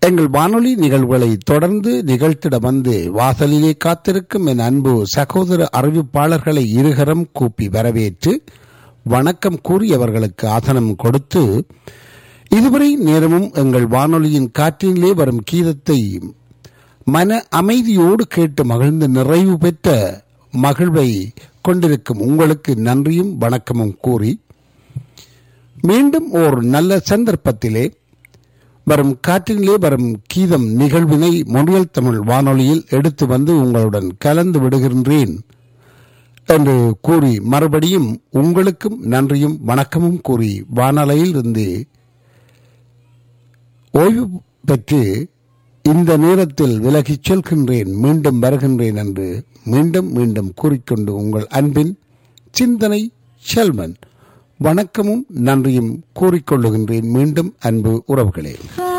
எங்கள் வானொலி நிகழ்வுகளை தொடர்ந்து நிகழ்த்திட வந்து வாசலிலே காத்திருக்கும் என் அன்பு சகோதர அறிவிப்பாளர்களை இருகரம் கூப்பி வரவேற்று வணக்கம் கூறி அவர்களுக்கு ஆசனம் கொடுத்து இதுவரை நேரமும் எங்கள் வானொலியின் காற்றினிலே வரும் கீதத்தை மன அமைதியோடு கேட்டு மகிழ்ந்து நிறைவு பெற்ற மகிழ்வை கொண்டிருக்கும் உங்களுக்கு நன்றியும் வணக்கமும் கூறி மீண்டும் ஒரு நல்ல சந்தர்ப்பத்திலே வரும் காற்றினிலே வரும் கீதம் நிகழ்வினை மொழியல் தமிழ் வானொலியில் எடுத்து வந்து உங்களுடன் கலந்து விடுகின்றேன் என்று கூறி மறுபடியும் உங்களுக்கும் நன்றியும் வணக்கமும் கூறி வானலையில் இருந்து ஓய்வு பெற்று இந்த நேரத்தில் விலகிச் செல்கின்றேன் மீண்டும் வருகின்றேன் என்று மீண்டும் மீண்டும் கூறிக்கொண்டு உங்கள் அன்பின் சிந்தனை செல்வன் வணக்கமும் நன்றியும் கூறிக்கொள்ளுகின்றேன் மீண்டும் அன்பு உறவுகளே ஆ